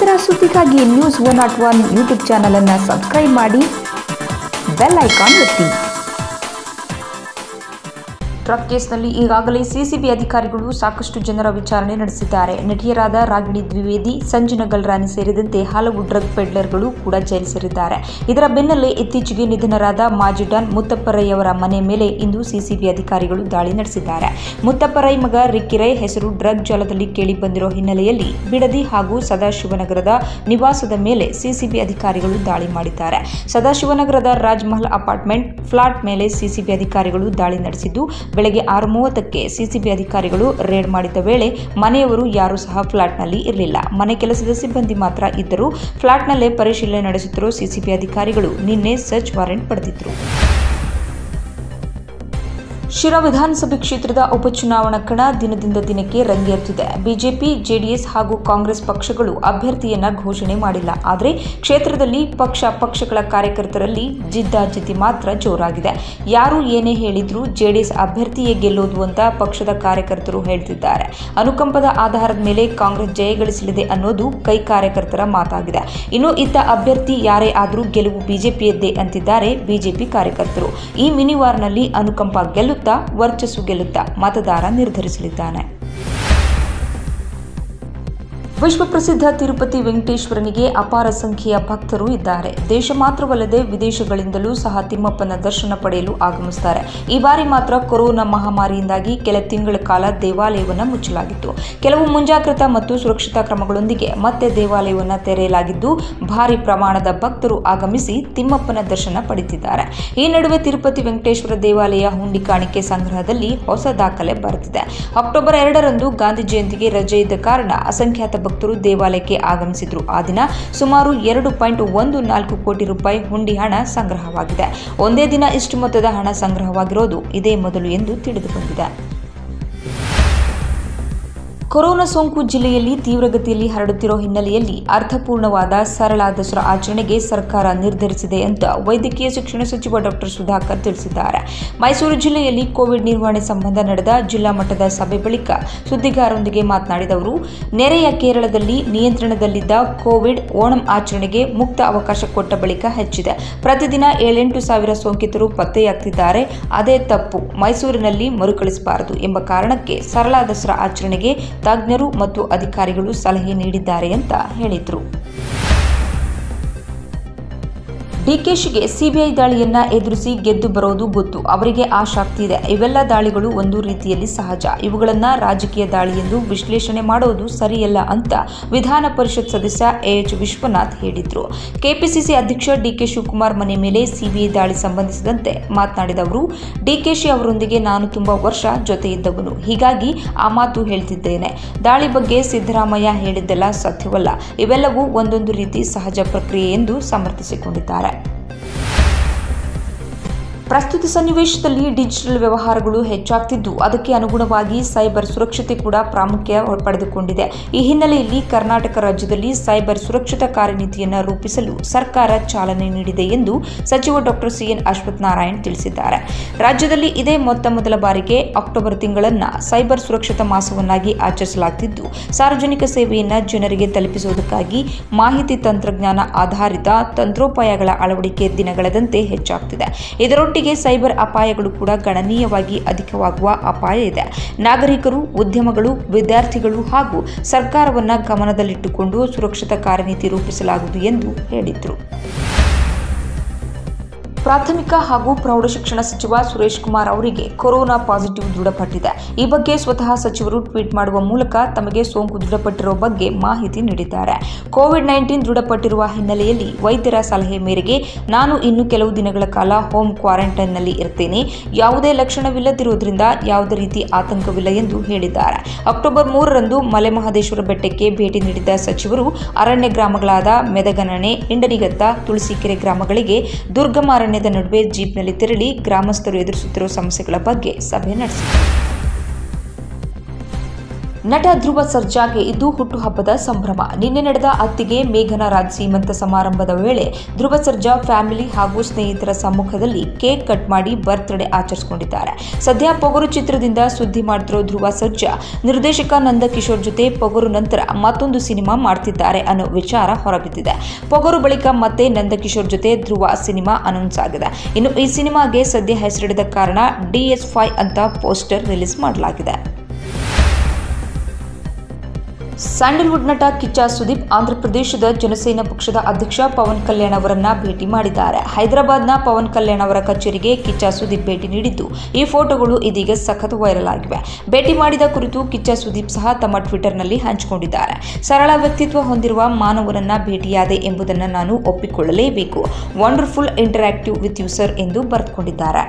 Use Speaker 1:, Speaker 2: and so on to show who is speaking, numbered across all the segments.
Speaker 1: ನಿರಂತರ ಸುದ್ದಿಗಾಗಿ news one not one YouTube ಚಾನಲನ್ನು ಸಬ್ಸ್ಕ್ರೈಬ್ ಮಾಡಿ ಬೆಲ್ ಐಕಾನ್ ಒತ್ತಿ ಡ್ರಗ್ ಕೇಸ್ನಲ್ಲಿ ಈಗಾಗಲೇ ಸಿಸಿಬಿ ಅಧಿಕಾರಿಗಳು ಸಾಕಷ್ಟು ಜನರ ವಿಚಾರಣೆ ನಡೆಸಿದ್ದಾರೆ ನಟಿಯರಾದ ರಾಗಿಣಿ ದ್ವಿವೇದಿ ಸಂಜನಾ ಗಲ್ರಾನಿ ಸೇರಿದಂತೆ ಹಲವು ಡ್ರಗ್ ಪೆಡ್ಲರ್ಗಳು ಕೂಡ ಜೈಲು ಸೇರಿದ್ದಾರೆ ಇದರ ಬೆನ್ನಲ್ಲೇ ಇತ್ತೀಚೆಗೆ ನಿಧನರಾದ ಮಾಜಿ ಡಾನ್ ಮುತ್ತಪ್ಪರೈಯವರ ಮನೆ ಮೇಲೆ ಇಂದು ಸಿಸಿಬಿ ಅಧಿಕಾರಿಗಳು ದಾಳಿ ನಡೆಸಿದ್ದಾರೆ ಮುತ್ತಪ್ಪರೈ ಮಗ ರಿಕ್ಕಿರೈ ಹೆಸರು ಡ್ರಗ್ ಜಾಲದಲ್ಲಿ ಕೇಳಿಬಂದಿರೋ ಹಿನ್ನೆಲೆಯಲ್ಲಿ ಬಿಡದಿ ಹಾಗೂ ಸದಾಶಿವನಗರದ ನಿವಾಸದ ಮೇಲೆ ಸಿಸಿಬಿ ಅಧಿಕಾರಿಗಳು ದಾಳಿ ಮಾಡಿದ್ದಾರೆ ಸದಾಶಿವನಗರದ ರಾಜ್ಮಹಲ್ ಅಪಾರ್ಟ್ಮೆಂಟ್ ಫ್ಲಾಟ್ ಮೇಲೆ ಸಿಸಿಬಿ ಅಧಿಕಾರಿಗಳು ದಾಳಿ ನಡೆಸಿದ್ದು ಬೆಳಗ್ಗೆ ಆರು ಮೂವತ್ತಕ್ಕೆ ಸಿಸಿಬಿ ಅಧಿಕಾರಿಗಳು ರೇಡ್ ಮಾಡಿದ ವೇಳೆ ಮನೆಯವರು ಯಾರೂ ಸಹ ಫ್ಲಾಟ್ನಲ್ಲಿ ಇರಲಿಲ್ಲ ಮನೆ ಕೆಲಸದ ಸಿಬ್ಬಂದಿ ಮಾತ್ರ ಇದ್ದರು ಫ್ಲಾಟ್ನಲ್ಲೇ ಪರಿಶೀಲನೆ ನಡೆಸುತ್ತಿರುವ ಸಿಸಿಬಿ ಅಧಿಕಾರಿಗಳು ನಿನ್ನೆ ಸರ್ಚ್ ವಾರೆಂಟ್ ಪಡೆದಿದ್ದರು ಶಿರಾ ವಿಧಾನಸಭೆ ಕ್ಷೇತ್ರದ ಉಪಚುನಾವಣಾ ಕಣ ದಿನದಿಂದ ದಿನಕ್ಕೆ ರಂಗೇರುತ್ತಿದೆ ಬಿಜೆಪಿ ಜೆಡಿಎಸ್ ಹಾಗೂ ಕಾಂಗ್ರೆಸ್ ಪಕ್ಷಗಳು ಅಭ್ಯರ್ಥಿಯನ್ನ ಘೋಷಣೆ ಮಾಡಿಲ್ಲ ಆದರೆ ಕ್ಷೇತ್ರದಲ್ಲಿ ಪಕ್ಷ ಪಕ್ಷಗಳ ಕಾರ್ಯಕರ್ತರಲ್ಲಿ ಜಿದ್ದಾಜಿದ್ದಿ ಮಾತ್ರ ಜೋರಾಗಿದೆ ಯಾರು ಏನೇ ಹೇಳಿದ್ರೂ ಜೆಡಿಎಸ್ ಅಭ್ಯರ್ಥಿಯೇ ಗೆಲ್ಲೋದು ಅಂತ ಪಕ್ಷದ ಕಾರ್ಯಕರ್ತರು ಹೇಳ್ತಿದ್ದಾರೆ ಅನುಕಂಪದ ಆಧಾರದ ಮೇಲೆ ಕಾಂಗ್ರೆಸ್ ಜಯಗಳಿಸಲಿದೆ ಅನ್ನೋದು ಕೈ ಕಾರ್ಯಕರ್ತರ ಮಾತಾಗಿದೆ ಇನ್ನು ಇತ್ತ ಅಭ್ಯರ್ಥಿ ಯಾರೇ ಆದರೂ ಗೆಲುವು ಬಿಜೆಪಿಯದ್ದೇ ಅಂತಿದ್ದಾರೆ ಬಿಜೆಪಿ ಕಾರ್ಯಕರ್ತರು ಈ ಮಿನಿವಾರ್ನಲ್ಲಿ ಅನುಕಂಪ ಗೆಲ್ಲುತ್ತಾ ವರ್ಚಸ್ಸು ಗೆಲ್ಲುತ್ತಾ ಮತದಾರ ನಿರ್ಧರಿಸಲಿದ್ದಾನೆ ವಿಶ್ವಪ್ರಸಿದ್ಧ ತಿರುಪತಿ ವೆಂಕಟೇಶ್ವರನಿಗೆ ಅಪಾರ ಸಂಖ್ಯೆಯ ಭಕ್ತರು ಇದ್ದಾರೆ ದೇಶ ಮಾತ್ರವಲ್ಲದೆ ವಿದೇಶಗಳಿಂದಲೂ ಸಹ ತಿಮ್ಮಪ್ಪನ ದರ್ಶನ ಪಡೆಯಲು ಆಗಮಿಸುತ್ತಾರೆ ಈ ಬಾರಿ ಮಾತ್ರ ಕೊರೋನಾ ಮಹಾಮಾರಿಯಿಂದಾಗಿ ಕೆಲ ತಿಂಗಳ ಕಾಲ ದೇವಾಲಯವನ್ನು ಮುಚ್ಚಲಾಗಿತ್ತು ಕೆಲವು ಮುಂಜಾಗ್ರತಾ ಮತ್ತು ಸುರಕ್ಷತಾ ಕ್ರಮಗಳೊಂದಿಗೆ ಮತ್ತೆ ದೇವಾಲಯವನ್ನು ತೆರೆಯಲಾಗಿದ್ದು ಭಾರಿ ಪ್ರಮಾಣದ ಭಕ್ತರು ಆಗಮಿಸಿ ತಿಮ್ಮಪ್ಪನ ದರ್ಶನ ಪಡೆದಿದ್ದಾರೆ ಈ ನಡುವೆ ತಿರುಪತಿ ವೆಂಕಟೇಶ್ವರ ದೇವಾಲಯ ಹುಂಡಿ ಕಾಣಿಕೆ ಸಂಗ್ರಹದಲ್ಲಿ ಹೊಸ ದಾಖಲೆ ಬರೆದಿದೆ ಅಕ್ಟೋಬರ್ ಎರಡರಂದು ಗಾಂಧಿ ಜಯಂತಿಗೆ ರಜೆ ಇದ್ದ ಕಾರಣ ಅಸಂಖ್ಯಾತ ಭಕ್ತರು ದೇವಾಲಯಕ್ಕೆ ಆಗಮಿಸಿದ್ರು ಆ ದಿನ ಸುಮಾರು ಎರಡು ಪಾಯಿಂಟ್ ಒಂದು ನಾಲ್ಕು ಕೋಟಿ ರೂಪಾಯಿ ಹುಂಡಿ ಹಣ ಸಂಗ್ರಹವಾಗಿದೆ ಒಂದೇ ದಿನ ಇಷ್ಟು ಮೊತ್ತದ ಹಣ ಸಂಗ್ರಹವಾಗಿರೋದು ಇದೇ ಮೊದಲು ಎಂದು ತಿಳಿದು ಬಂದಿದೆ ಕೊರೋನಾ ಸೋಂಕು ಜಿಲ್ಲೆಯಲ್ಲಿ ತೀವ್ರಗತಿಯಲ್ಲಿ ಹರಡುತ್ತಿರೋ ಹಿನ್ನೆಲೆಯಲ್ಲಿ ಅರ್ಥಪೂರ್ಣವಾದ ಸರಳ ದಸರಾ ಆಚರಣೆಗೆ ಸರ್ಕಾರ ನಿರ್ಧರಿಸಿದೆ ಅಂತ ವೈದ್ಯಕೀಯ ಶಿಕ್ಷಣ ಸಚಿವ ಡಾಕ್ಟರ್ ಸುಧಾಕರ್ ತಿಳಿಸಿದ್ದಾರೆ ಮೈಸೂರು ಜಿಲ್ಲೆಯಲ್ಲಿ ಕೋವಿಡ್ ನಿರ್ವಹಣೆ ಸಂಬಂಧ ನಡೆದ ಜಿಲ್ಲಾ ಮಟ್ಟದ ಸಭೆ ಬಳಿಕ ಸುದ್ದಿಗಾರರೊಂದಿಗೆ ಮಾತನಾಡಿದ ಅವರು ನೆರೆಯ ಕೇರಳದಲ್ಲಿ ನಿಯಂತ್ರಣದಲ್ಲಿದ್ದ ಕೋವಿಡ್ ಓಣಂ ಆಚರಣೆಗೆ ಮುಕ್ತ ಅವಕಾಶ ಕೊಟ್ಟ ಬಳಿಕ ಹೆಚ್ಚಿದೆ ಪ್ರತಿದಿನ ಏಳೆಂಟು ಸಾವಿರ ಸೋಂಕಿತರು ಪತ್ತೆಯಾಗ್ತಿದ್ದಾರೆ ಅದೇ ತಪ್ಪು ಮೈಸೂರಿನಲ್ಲಿ ಮರುಕಳಿಸಬಾರದು ಎಂಬ ಕಾರಣಕ್ಕೆ ಸರಳ ದಸರಾ ಆಚರಣೆಗೆ ತಜ್ಞರು ಮತ್ತು ಅಧಿಕಾರಿಗಳು ಸಲಹೆ ನೀಡಿದ್ದಾರೆ ಅಂತ ಹೇಳಿದರು ಡಿಕೆಶಿಗೆ ಸಿಬಿಐ ದಾಳಿಯನ್ನ ಎದುರಿಸಿ ಗೆದ್ದು ಬರೋದು ಗೊತ್ತು ಅವರಿಗೆ ಆ ಶಕ್ತಿ ಇದೆ ಇವೆಲ್ಲ ದಾಳಿಗಳು ಒಂದು ರೀತಿಯಲ್ಲಿ ಸಹಜ ಇವುಗಳನ್ನ ರಾಜಕೀಯ ದಾಳಿ ಎಂದು ವಿಶ್ಲೇಷಣೆ ಮಾಡೋದು ಸರಿಯಲ್ಲ ಅಂತ ವಿಧಾನ ಪರಿಷತ್ ಸದಸ್ಯ ಎಎಚ್ ವಿಶ್ವನಾಥ್ ಹೇಳಿದ್ರು ಕೆಪಿಸಿಸಿ ಅಧ್ಯಕ್ಷ ಡಿಕೆ ಶಿವಕುಮಾರ್ ಮನೆ ಮೇಲೆ ಸಿಬಿಐ ದಾಳಿ ಸಂಬಂಧಿಸಿದಂತೆ ಮಾತನಾಡಿದ ಅವರು ಡಿಕೆಶಿ ಅವರೊಂದಿಗೆ ನಾನು ತುಂಬಾ ವರ್ಷ ಜೊತೆ ಇದ್ದವನು ಹೀಗಾಗಿ ಆ ಮಾತು ಹೇಳ್ತಿದ್ದೇನೆ ದಾಳಿ ಬಗ್ಗೆ ಸಿದ್ದರಾಮಯ್ಯ ಹೇಳಿದ್ದೆಲ್ಲ ಸತ್ಯವಲ್ಲ ಇವೆಲ್ಲವೂ ಒಂದೊಂದು ರೀತಿ ಸಹಜ ಪ್ರಕ್ರಿಯೆ ಎಂದು ಸಮರ್ಥಿಸಿಕೊಂಡಿದ್ದಾರೆ ಪ್ರಸ್ತುತ ಸನ್ನಿವೇಶದಲ್ಲಿ ಡಿಜಿಟಲ್ ವ್ಯವಹಾರಗಳು ಹೆಚ್ಚಾಗ್ತಿದ್ದು ಅದಕ್ಕೆ ಅನುಗುಣವಾಗಿ ಸೈಬರ್ ಸುರಕ್ಷತೆ ಕೂಡ ಪ್ರಾಮುಖ್ಯ ಪಡೆದುಕೊಂಡಿದೆ ಈ ಹಿನ್ನೆಲೆಯಲ್ಲಿ ಕರ್ನಾಟಕ ರಾಜ್ಯದಲ್ಲಿ ಸೈಬರ್ ಸುರಕ್ಷತಾ ಕಾರ್ಯನೀತಿಯನ್ನು ರೂಪಿಸಲು ಸರ್ಕಾರ ಚಾಲನೆ ನೀಡಿದೆ ಎಂದು ಸಚಿವ ಡಾಕ್ಟರ್ ಸಿಎನ್ ಅಶ್ವಥ್ ನಾರಾಯಣ್ ತಿಳಿಸಿದ್ದಾರೆ ರಾಜ್ಯದಲ್ಲಿ ಇದೇ ಮೊತ್ತ ಮೊದಲ ಬಾರಿಗೆ ಅಕ್ಟೋಬರ್ ತಿಂಗಳನ್ನು ಸೈಬರ್ ಸುರಕ್ಷತಾ ಮಾಸವನ್ನಾಗಿ ಆಚರಿಸಲಾಗುತ್ತಿದ್ದು ಸಾರ್ವಜನಿಕ ಸೇವೆಯನ್ನು ಜನರಿಗೆ ತಲುಪಿಸುವುದಕ್ಕಾಗಿ ಮಾಹಿತಿ ತಂತ್ರಜ್ಞಾನ ಆಧಾರಿತ ತಂತ್ರೋಪಾಯಗಳ ಅಳವಡಿಕೆ ದಿನಗಳೆದಂತೆ ಹೆಚ್ಚಾಗ್ತಿದೆ ಇದರೊಟ್ಟಿಗೆ ಸೈಬರ್ ಅಪಾಯಗಳು ಕೂಡ ಗಣನೀಯವಾಗಿ ಅಧಿಕವಾಗುವ ಅಪಾಯ ಇದೆ ನಾಗರಿಕರು ಉದ್ಯಮಗಳು ವಿದ್ಯಾರ್ಥಿಗಳು ಹಾಗೂ ಸರ್ಕಾರವನ್ನು ಗಮನದಲ್ಲಿಟ್ಟುಕೊಂಡು ಸುರಕ್ಷತಾ ಕಾರ್ಯನೀತಿ ರೂಪಿಸಲಾಗುವುದು ಎಂದು ಹೇಳಿದರು ಪ್ರಾಥಮಿಕ ಹಾಗೂ ಪ್ರೌಢಶಿಕ್ಷಣ ಸಚಿವ ಸುರೇಶ್ ಕುಮಾರ್ ಅವರಿಗೆ ಕೊರೋನಾ ಪಾಸಿಟಿವ್ ದೃಢಪಟ್ಟಿದೆ ಈ ಬಗ್ಗೆ ಸ್ವತಃ ಸಚಿವರು ಟ್ವೀಟ್ ಮಾಡುವ ಮೂಲಕ ತಮಗೆ ಸೋಂಕು ದೃಢಪಟ್ಟಿರುವ ಬಗ್ಗೆ ಮಾಹಿತಿ ನೀಡಿದ್ದಾರೆ ಕೋವಿಡ್ ನೈನ್ಟೀನ್ ದೃಢಪಟ್ಟಿರುವ ಹಿನ್ನೆಲೆಯಲ್ಲಿ ವೈದ್ಯರ ಸಲಹೆ ಮೇರೆಗೆ ನಾನು ಇನ್ನು ಕೆಲವು ದಿನಗಳ ಕಾಲ ಹೋಮ್ ಕ್ವಾರಂಟೈನ್ನಲ್ಲಿ ಇರ್ತೇನೆ ಯಾವುದೇ ಲಕ್ಷಣವಿಲ್ಲದಿರುವುದರಿಂದ ಯಾವುದೇ ರೀತಿ ಆತಂಕವಿಲ್ಲ ಎಂದು ಹೇಳಿದ್ದಾರೆ ಅಕ್ಟೋಬರ್ ಮೂರರಂದು ಮಲೆಮಹದೇಶ್ವರ ಬೆಟ್ಟಕ್ಕೆ ಭೇಟಿ ನೀಡಿದ ಸಚಿವರು ಅರಣ್ಯ ಗ್ರಾಮಗಳಾದ ಮೆದಗನಣೆ ಹಿಂಡನಿಗತ್ತ ತುಳಸಿಕೆರೆ ಗ್ರಾಮಗಳಿಗೆ ದುರ್ಗಮ ಅರಣ್ಯದ ನಡುವೆ ಜೀಪ್ನಲ್ಲಿ ತೆರಳಿ ಗ್ರಾಮಸ್ಥರು ಎದುರಿಸುತ್ತಿರುವ ಸಮಸ್ಯೆಗಳ ಬಗ್ಗೆ ಸಭೆ ನಡೆಸಿದರು ನಟ ಧ್ರುವ ಸರ್ಜಾಗೆ ಇದು ಹುಟ್ಟುಹಬ್ಬದ ಸಂಭ್ರಮ ನಿನ್ನೆ ನಡೆದ ಅತ್ತಿಗೆ ಮೇಘನ ರಾಜ್ ಸೀಮಂತ ಸಮಾರಂಭದ ವೇಳೆ ಧ್ರುವ ಸರ್ಜಾ ಫ್ಯಾಮಿಲಿ ಹಾಗೂ ಸ್ನೇಹಿತರ ಸಮ್ಮುಖದಲ್ಲಿ ಕೇಕ್ ಕಟ್ ಮಾಡಿ ಬರ್ತ್ಡೇ ಆಚರಿಸಿಕೊಂಡಿದ್ದಾರೆ ಸದ್ಯ ಪೊಗರು ಚಿತ್ರದಿಂದ ಸುದ್ದಿ ಮಾಡ್ತಿರೋ ಧ್ರುವ ಸರ್ಜಾ ನಿರ್ದೇಶಕ ನಂದಕಿಶೋರ್ ಜೊತೆ ಪೊಗರು ನಂತರ ಮತ್ತೊಂದು ಸಿನಿಮಾ ಮಾಡ್ತಿದ್ದಾರೆ ಅನ್ನೋ ವಿಚಾರ ಹೊರಬಿದ್ದಿದೆ ಪೊಗರು ಬಳಿಕ ಮತ್ತೆ ನಂದಕಿಶೋರ್ ಜೊತೆ ಧ್ರುವ ಸಿನಿಮಾ ಅನೌನ್ಸ್ ಆಗಿದೆ ಇನ್ನು ಈ ಸಿನಿಮಾಗೆ ಸದ್ಯ ಹೆಸರಿಡದ ಕಾರಣ ಡಿಎಸ್ ಫೈ ಅಂತ ಪೋಸ್ಟರ್ ರಿಲೀಸ್ ಮಾಡಲಾಗಿದೆ ಸ್ಯಾಂಡಲ್ವುಡ್ ನಟ ಕಿಚ್ಚ ಸುದೀಪ್ ಆಂಧ್ರಪ್ರದೇಶದ ಜನಸೇನಾ ಪಕ್ಷದ ಅಧ್ಯಕ್ಷ ಪವನ್ ಕಲ್ಯಾಣ್ ಅವರನ್ನ ಭೇಟಿ ಮಾಡಿದ್ದಾರೆ ಹೈದರಾಬಾದ್ನ ಪವನ್ ಕಲ್ಯಾಣ್ ಅವರ ಕಚೇರಿಗೆ ಕಿಚ್ಚ ಸುದೀಪ್ ಭೇಟಿ ನೀಡಿದ್ದು ಈ ಫೋಟೋಗಳು ಇದೀಗ ಸಖತ್ ವೈರಲ್ ಆಗಿವೆ ಭೇಟಿ ಮಾಡಿದ ಕುರಿತು ಕಿಚ್ಚ ಸುದೀಪ್ ಸಹ ತಮ್ಮ ಟ್ವಿಟರ್ನಲ್ಲಿ ಹಂಚಿಕೊಂಡಿದ್ದಾರೆ ಸರಳ ವ್ಯಕ್ತಿತ್ವ ಹೊಂದಿರುವ ಮಾನವನನ್ನ ಭೇಟಿಯಾದೆ ಎಂಬುದನ್ನು ನಾನು ಒಪ್ಪಿಕೊಳ್ಳಲೇಬೇಕು wonderful interactive with you sir ಎಂದು ಬರೆದುಕೊಂಡಿದ್ದಾರೆ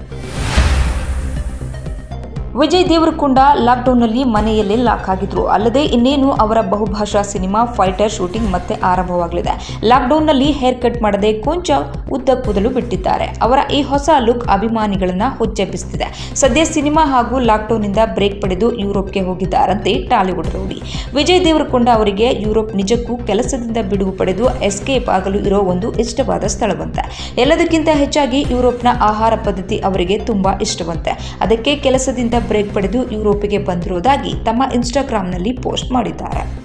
Speaker 1: ವಿಜಯ್ ದೇವರಕೊಂಡ ಲಾಕ್ಡೌನ್ನಲ್ಲಿ ಮನೆಯಲ್ಲೇ ಲಾಕ್ ಆಗಿದ್ರು ಅಲ್ಲದೆ ಇನ್ನೇನು ಅವರ ಬಹುಭಾಷಾ ಸಿನಿಮಾ ಫೈಟರ್ ಶೂಟಿಂಗ್ ಮತ್ತೆ ಆರಂಭವಾಗಲಿದೆ ಲಾಕ್ಡೌನ್ನಲ್ಲಿ ಹೇರ್ ಕಟ್ ಮಾಡದೆ ಕೊಂಚ ಉದ್ದ ಕೂದಲು ಬಿಟ್ಟಿದ್ದಾರೆ ಅವರ ಈ ಹೊಸ ಲುಕ್ ಅಭಿಮಾನಿಗಳನ್ನ ಹುಚ್ಚೆಬ್ಬಿಸುತ್ತಿದೆ ಸದ್ಯ ಸಿನಿಮಾ ಹಾಗೂ ಲಾಕ್ಡೌನ್ನಿಂದ ಬ್ರೇಕ್ ಪಡೆದು ಯುರೋಪ್ಗೆ ಹೋಗಿದ್ದಾರಂತೆ ಟಾಲಿವುಡ್ ರೌಡಿ ವಿಜಯ್ ದೇವರಕೊಂಡ ಅವರಿಗೆ ಯುರೋಪ್ ನಿಜಕ್ಕೂ ಕೆಲಸದಿಂದ ಬಿಡುವು ಪಡೆದು ಎಸ್ಕೇಪ್ ಆಗಲು ಇರೋ ಒಂದು ಇಷ್ಟವಾದ ಸ್ಥಳವಂತೆ ಎಲ್ಲದಕ್ಕಿಂತ ಹೆಚ್ಚಾಗಿ ಯುರೋಪ್ನ ಆಹಾರ ಪದ್ಧತಿ ಅವರಿಗೆ ತುಂಬಾ ಇಷ್ಟವಂತೆ ಅದಕ್ಕೆ ಕೆಲಸದಿಂದ ಬ್ರೇಕ್ ಪಡೆದು ಯುರೋಪಿಗೆ ಬಂದಿರುವುದಾಗಿ ತಮ್ಮ ಇನ್ಸ್ಟಾಗ್ರಾಂನಲ್ಲಿ ಪೋಸ್ಟ್ ಮಾಡಿದ್ದಾರೆ